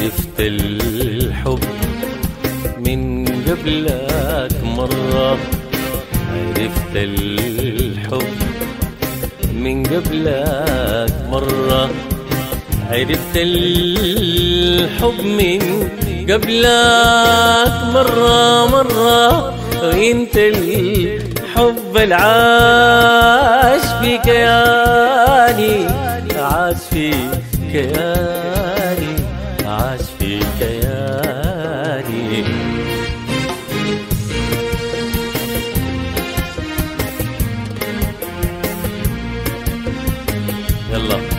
عرفت الحب من قبلك مرة عرفت الحب من قبلك مرة عرفت الحب من قبلك مرة مرة وانت الحب العاش في كياني عاش في كياني عاش في كياني يلا